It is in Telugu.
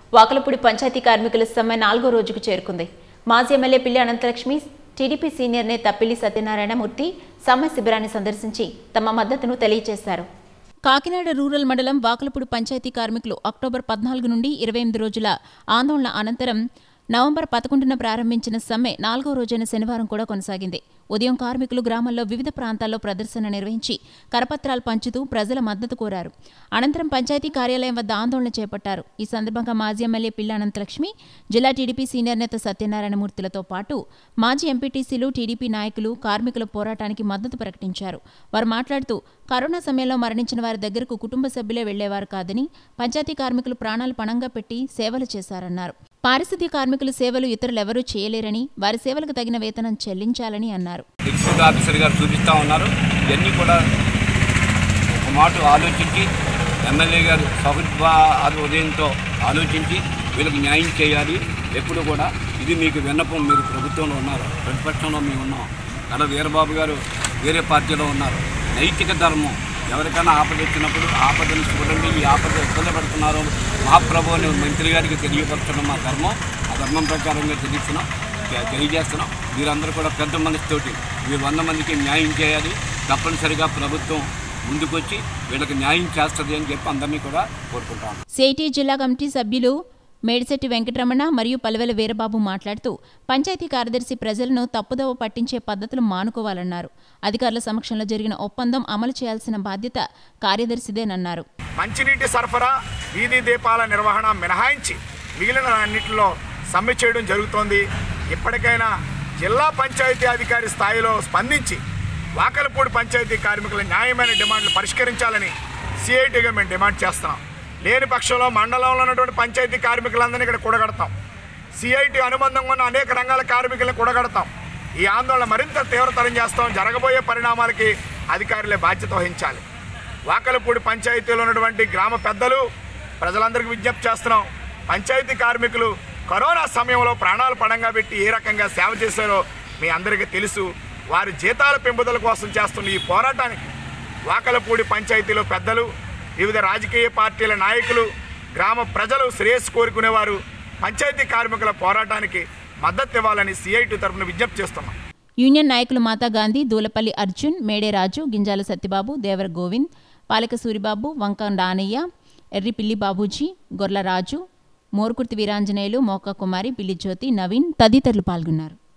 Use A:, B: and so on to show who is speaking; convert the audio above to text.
A: వాకలపూడి పంచాయతీ కార్మికుల సమ్మె నాలుగో రోజుకు చేరుకుంది మాజీ ఎమ్మెల్యే పిల్లి అనంతలక్ష్మి టీడీపీ సీనియర్ నేత పిల్లి సత్యనారాయణ మూర్తి సమ్మె శిబిరాన్ని సందర్శించి తమ మద్దతును తెలియజేశారు కాకినాడ రూరల్ మండలం వాకలపూడి పంచాయతీ కార్మికులు అక్టోబర్ పద్నాలుగు నుండి ఇరవై ఎనిమిది రోజుల ఆందోళన అనంతరం నవంబర్ పదకొండున ప్రారంభించిన సమ్మె నాలుగో రోజైన శనివారం కూడా కొనసాగింది ఉదయం కార్మికులు గ్రామాల్లో వివిధ ప్రాంతాల్లో ప్రదర్శన నిర్వహించి కరపత్రాలు పంచుతూ ప్రజల మద్దతు కోరారు అనంతరం పంచాయతీ కార్యాలయం వద్ద ఆందోళన చేపట్టారు ఈ సందర్భంగా మాజీ ఎమ్మెల్యే పిల్ల అనంతలక్ష్మి జిల్లా టీడీపీ సీనియర్ నేత సత్యనారాయణమూర్తులతో పాటు మాజీ ఎంపీటీసీలు టీడీపీ నాయకులు కార్మికుల పోరాటానికి మద్దతు ప్రకటించారు వారు మాట్లాడుతూ కరోనా సమయంలో మరణించిన వారి దగ్గరకు కుటుంబ సభ్యులే వెళ్లేవారు కాదని పంచాయతీ కార్మికులు ప్రాణాలు పణంగా పెట్టి సేవలు చేశారన్నారు పారిశుద్ధ్య కార్మికుల సేవలు ఇతరులెవరూ చేయలేరని వారి సేవలకు తగిన వేతనం చెల్లించాలని అన్నారు
B: ఎగ్జిక్యూటివ్ ఆఫీసర్ గారు చూపిస్తూ ఉన్నారు ఇవన్నీ కూడా ఒక మాట ఆలోచించి ఎమ్మెల్యే గారు సహృద్భ ఉదయంతో ఆలోచించి వీళ్ళకి న్యాయం చేయాలి ఎప్పుడు కూడా ఇది మీకు విన్నపం మీరు ప్రభుత్వంలో ఉన్నారు ప్రతిపక్షంలో మేము ఉన్నాం అలా వీరబాబు గారు వేరే పార్టీలో ఉన్నారు నైతిక ధర్మం ఎవరికైనా ఆపద వచ్చినప్పుడు ఆపదను చూడండి ఈ ఆపద ఇబ్బంది పడుతున్నారు మహాప్రభు అని మంత్రి గారికి తెలియపరుచడం మా ధర్మం ఆ ధర్మం ప్రకారంగా తెలియస్తున్నాం తె- తెలియజేస్తున్నాం మీరందరూ కూడా పెద్ద మనసుతోటి మీరు వంద మందికి న్యాయం చేయాలి తప్పనిసరిగా ప్రభుత్వం ముందుకొచ్చి వీళ్ళకి న్యాయం చేస్తుంది అని చెప్పి అందరినీ కూడా కోరుకుంటాను
A: సిఐటి జిల్లా కమిటీ సభ్యులు మేడిశెట్టి వెంకటరమణ మరియు పలువెల వీరబాబు మాట్లాడుతూ పంచాయతీ కార్యదర్శి ప్రజలను తప్పుదోవ పట్టించే పద్ధతులు మానుకోవాలన్నారు అధికారుల సమక్షంలో జరిగిన ఒప్పందం అమలు చేయాల్సిన బాధ్యత కార్యదర్శిదేనన్నారు
C: మంచినీటి సరఫరా వీధి దీపాల నిర్వహణ మినహాయించి మిగిలిన అన్నింటిలో సమ్మె చేయడం జరుగుతోంది ఇప్పటికైనా జిల్లా పంచాయతీ అధికారి స్థాయిలో స్పందించి వాకలపూడి పంచాయతీ కార్మికుల న్యాయమైన డిమాండ్లు పరిష్కరించాలని సిఐటిగా మేము డిమాండ్ చేస్తున్నాం లేని పక్షంలో మండలంలో ఉన్నటువంటి పంచాయతీ కార్మికులందరినీ ఇక్కడ కూడగడతాం సిఐటి అనుబంధంగా ఉన్న అనేక రంగాల కార్మికులను కూడగడతాం ఈ ఆందోళన మరింత తీవ్రతరం చేస్తాం జరగబోయే పరిణామాలకి అధికారులే బాధ్యత వహించాలి వాకలపూడి పంచాయతీలో ఉన్నటువంటి గ్రామ పెద్దలు ప్రజలందరికీ విజ్ఞప్తి చేస్తున్నాం పంచాయతీ కార్మికులు కరోనా సమయంలో ప్రాణాలు పణంగా పెట్టి ఏ రకంగా సేవ చేశారో మీ అందరికీ తెలుసు వారి జీతాల పెంపుదల కోసం చేస్తున్న ఈ పోరాటానికి వాకలపూడి పంచాయతీలో పెద్దలు వివిధ రాజకీయ పార్టీల నాయకులు గ్రామ ప్రజలు శ్రేయస్సు కోరుకునేవారు పంచాయతీ కార్మికుల పోరాటానికి మద్దతు ఇవ్వాలని సిఐటి తరఫున విజ్ఞప్తి చేస్తున్నాం
A: యూనియన్ నాయకులు మాతా గాంధీ దూలపల్లి అర్జున్ మేడే రాజు గింజాల సత్యబాబు దేవర గోవింద్ పాలక సూరిబాబు వంక డానయ్య ఎర్రి పిల్లి బాబూజీ గొర్ల రాజు మోరుకుర్తి వీరాంజనేయులు మోకా కుమారి పిల్లి జ్యోతి నవీన్ తదితరులు పాల్గొన్నారు